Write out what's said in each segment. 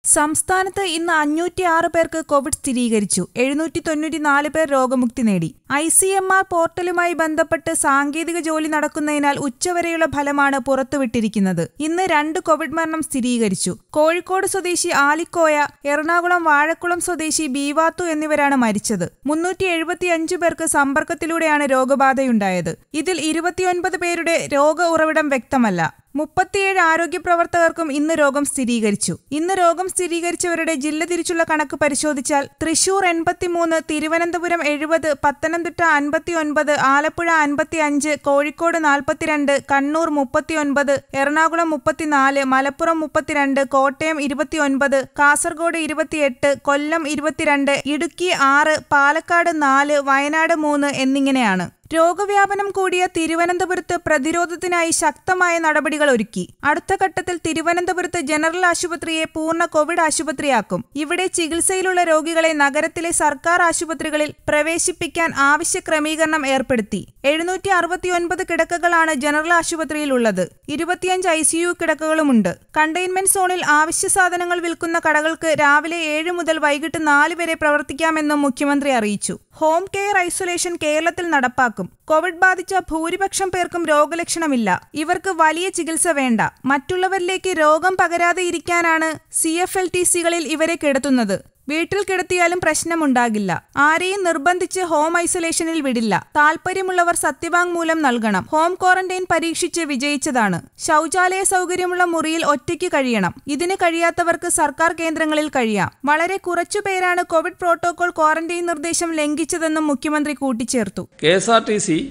സംസ്ഥാനത്ത് ഇന്ന് അഞ്ഞൂറ്റി ആറ് പേർക്ക് കോവിഡ് സ്ഥിരീകരിച്ചു എഴുന്നൂറ്റി തൊണ്ണൂറ്റിനാല് പേർ രോഗമുക്തി നേടി ഐ സി എം ആർ പോർട്ടലുമായി ബന്ധപ്പെട്ട് സാങ്കേതിക ജോലി നടക്കുന്നതിനാൽ ഉച്ചവരെയുള്ള ഫലമാണ് പുറത്തുവിട്ടിരിക്കുന്നത് ഇന്ന് രണ്ട് കോവിഡ് മരണം സ്ഥിരീകരിച്ചു കോഴിക്കോട് സ്വദേശി ആലിക്കോയ എറണാകുളം വാഴക്കുളം സ്വദേശി ബീവാത്തു എന്നിവരാണ് മരിച്ചത് മുന്നൂറ്റി എഴുപത്തിയഞ്ചു പേർക്ക് സമ്പർക്കത്തിലൂടെയാണ് രോഗബാധയുണ്ടായത് ഇതിൽ ഇരുപത്തിയൊൻപത് പേരുടെ രോഗ ഉറവിടം വ്യക്തമല്ല മുപ്പത്തിയേഴ് ആരോഗ്യ പ്രവർത്തകർക്കും ഇന്ന് രോഗം സ്ഥിരീകരിച്ചു ഇന്ന് രോഗം സ്ഥിരീകരിച്ചവരുടെ ജില്ല തിരിച്ചുള്ള കണക്ക് പരിശോധിച്ചാൽ തൃശൂർ എൺപത്തിമൂന്ന് തിരുവനന്തപുരം എഴുപത് പത്തനംതിട്ട അൻപത്തിയൊൻപത് ആലപ്പുഴ അൻപത്തിയഞ്ച് കോഴിക്കോട് നാൽപ്പത്തിരണ്ട് കണ്ണൂർ മുപ്പത്തിയൊൻപത് എറണാകുളം മുപ്പത്തിനാല് മലപ്പുറം മുപ്പത്തിരണ്ട് കോട്ടയം ഇരുപത്തിയൊൻപത് കാസർഗോഡ് ഇരുപത്തിയെട്ട് കൊല്ലം ഇരുപത്തിരണ്ട് ഇടുക്കി ആറ് പാലക്കാട് നാല് വയനാട് മൂന്ന് എന്നിങ്ങനെയാണ് രോഗവ്യാപനം കൂടിയ തിരുവനന്തപുരത്ത് പ്രതിരോധത്തിനായി ശക്തമായ നടപടികൾ ഒരുക്കി അടുത്ത ഘട്ടത്തിൽ തിരുവനന്തപുരത്ത് ജനറൽ ആശുപത്രിയെ പൂർണ്ണ കോവിഡ് ആശുപത്രിയാക്കും ഇവിടെ ചികിത്സയിലുള്ള രോഗികളെ നഗരത്തിലെ സർക്കാർ ആശുപത്രികളിൽ പ്രവേശിപ്പിക്കാൻ ആവശ്യ ക്രമീകരണം ഏർപ്പെടുത്തി എഴുന്നൂറ്റി അറുപത്തിയൊൻപത് കിടക്കകളാണ് ജനറൽ ആശുപത്രിയിൽ ഉള്ളത് ഇരുപത്തിയഞ്ച് ഐ സിയു കിടക്കകളുമുണ്ട് കണ്ടെയ്ൻമെന്റ് സോണിൽ ആവശ്യ സാധനങ്ങൾ വിൽക്കുന്ന കടകൾക്ക് രാവിലെ ഏഴ് മുതൽ വൈകിട്ട് നാല് വരെ പ്രവർത്തിക്കാമെന്നും മുഖ്യമന്ത്രി അറിയിച്ചു ഹോം കെയർ ഐസൊലേഷൻ കേരളത്തിൽ നടപ്പാക്കും കോവിഡ് ബാധിച്ച ഭൂരിപക്ഷം പേർക്കും രോഗലക്ഷണമില്ല ഇവർക്ക് വലിയ ചികിത്സ വേണ്ട മറ്റുള്ളവരിലേക്ക് രോഗം പകരാതെ ഇരിക്കാനാണ് സി എഫ് എൽ ടി സികളിൽ ഇവരെ കിടത്തുന്നത് വീട്ടിൽ കിടത്തിയാലും പ്രശ്നമുണ്ടാകില്ല ആരെയും നിർബന്ധിച്ച് ഹോം ഐസൊലേഷനിൽ വിടില്ല താൽപ്പര്യമുള്ളവർ സത്യവാങ്മൂലം നൽകണം ഹോം ക്വാറന്റൈൻ പരീക്ഷിച്ച് വിജയിച്ചതാണ് ശൗചാലയ സൗകര്യമുള്ള മുറിയിൽ ഒറ്റയ്ക്ക് കഴിയണം ഇതിന് കഴിയാത്തവർക്ക് സർക്കാർ കേന്ദ്രങ്ങളിൽ കഴിയാം വളരെ കുറച്ചു പേരാണ് കോവിഡ് പ്രോട്ടോകോൾ ക്വാറന്റൈൻ നിർദ്ദേശം ലംഘിച്ചതെന്നും മുഖ്യമന്ത്രി കൂട്ടിച്ചേർത്തു K S R T C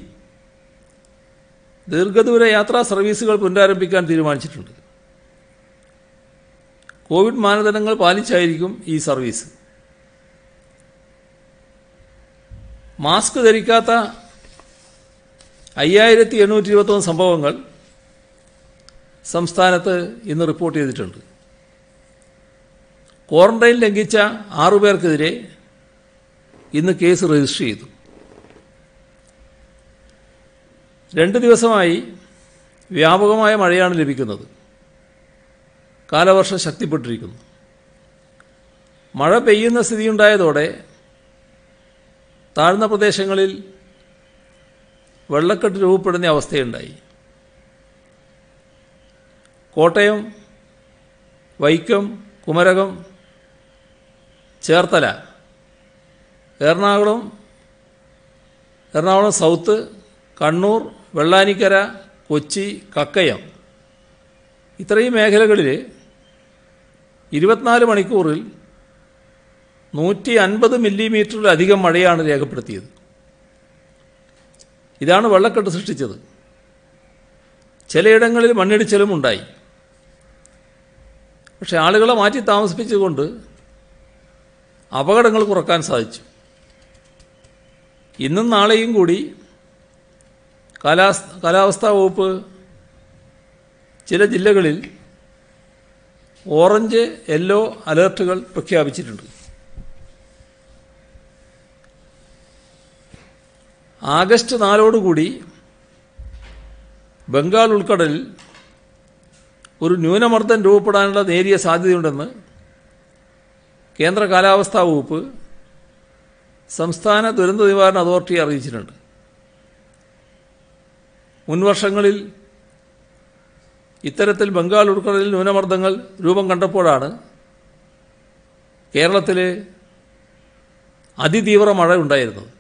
ദീർഘദൂര യാത്രാ സർവീസുകൾ പുനരാരംഭിക്കാൻ തീരുമാനിച്ചിട്ടുണ്ട് കോവിഡ് മാനദണ്ഡങ്ങൾ പാലിച്ചായിരിക്കും ഈ സർവീസ് മാസ്ക് ധരിക്കാത്ത അയ്യായിരത്തി എണ്ണൂറ്റി ഇരുപത്തൊന്ന് സംഭവങ്ങൾ സംസ്ഥാനത്ത് ഇന്ന് റിപ്പോർട്ട് ചെയ്തിട്ടുണ്ട് ക്വാറന്റൈൻ ലംഘിച്ച ആറുപേർക്കെതിരെ ഇന്ന് കേസ് രജിസ്റ്റർ ചെയ്തു രണ്ട് ദിവസമായി വ്യാപകമായ മഴയാണ് ലഭിക്കുന്നത് കാലവർഷം ശക്തിപ്പെട്ടിരിക്കുന്നു മഴ പെയ്യുന്ന സ്ഥിതിയുണ്ടായതോടെ താഴ്ന്ന പ്രദേശങ്ങളിൽ വെള്ളക്കെട്ട് രൂപപ്പെടുന്ന അവസ്ഥയുണ്ടായി കോട്ടയം വൈക്കം കുമരകം ചേർത്തല എറണാകുളം എറണാകുളം സൗത്ത് കണ്ണൂർ വെള്ളാനിക്കര കൊച്ചി കക്കയം ഇത്രയും മേഖലകളിൽ ഇരുപത്തിനാല് മണിക്കൂറിൽ നൂറ്റി അൻപത് മില്ലിമീറ്ററിലധികം മഴയാണ് രേഖപ്പെടുത്തിയത് ഇതാണ് വെള്ളക്കെട്ട് സൃഷ്ടിച്ചത് ചിലയിടങ്ങളിൽ മണ്ണിടിച്ചിലും ഉണ്ടായി പക്ഷെ ആളുകളെ മാറ്റി താമസിപ്പിച്ചുകൊണ്ട് അപകടങ്ങൾ കുറക്കാൻ സാധിച്ചു ഇന്നും നാളെയും കൂടി കാലാവസ്ഥ കാലാവസ്ഥാ വകുപ്പ് ചില ജില്ലകളിൽ ഓറഞ്ച് യെല്ലോ അലേർട്ടുകൾ പ്രഖ്യാപിച്ചിട്ടുണ്ട് ആഗസ്റ്റ് നാലോടുകൂടി ബംഗാൾ ഉൾക്കടലിൽ ഒരു ന്യൂനമർദ്ദം രൂപപ്പെടാനുള്ള നേരിയ സാധ്യതയുണ്ടെന്ന് കേന്ദ്ര കാലാവസ്ഥാ വകുപ്പ് സംസ്ഥാന ദുരന്ത നിവാരണ അതോറിറ്റി അറിയിച്ചിട്ടുണ്ട് മുൻവർഷങ്ങളിൽ ഇത്തരത്തിൽ ബംഗാൾ ഉൾക്കടലിൽ ന്യൂനമർദ്ദങ്ങൾ രൂപം കണ്ടപ്പോഴാണ് കേരളത്തിൽ അതിതീവ്ര മഴ ഉണ്ടായിരുന്നത്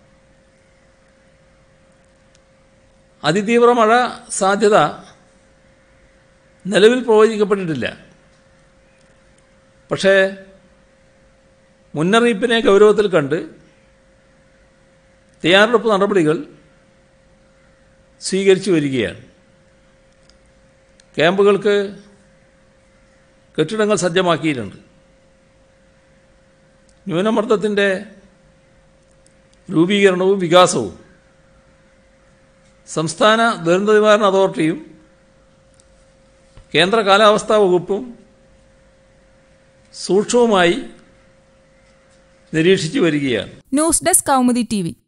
അതിതീവ്ര മഴ സാധ്യത നിലവിൽ പ്രവചിക്കപ്പെട്ടിട്ടില്ല പക്ഷേ മുന്നറിയിപ്പിനെ ഗൗരവത്തിൽ കണ്ട് തയ്യാറെടുപ്പ് നടപടികൾ സ്വീകരിച്ചു വരികയാണ് ക്യാമ്പുകൾക്ക് കെട്ടിടങ്ങൾ സജ്ജമാക്കിയിട്ടുണ്ട് ന്യൂനമർദ്ദത്തിൻ്റെ രൂപീകരണവും വികാസവും സംസ്ഥാന ദുരന്ത നിവാരണ അതോറിറ്റിയും കേന്ദ്ര കാലാവസ്ഥാ വകുപ്പും സൂക്ഷ്മമായി നിരീക്ഷിച്ചു വരികയാണ് ന്യൂസ് ഡെസ്ക് കൗമുദി ടി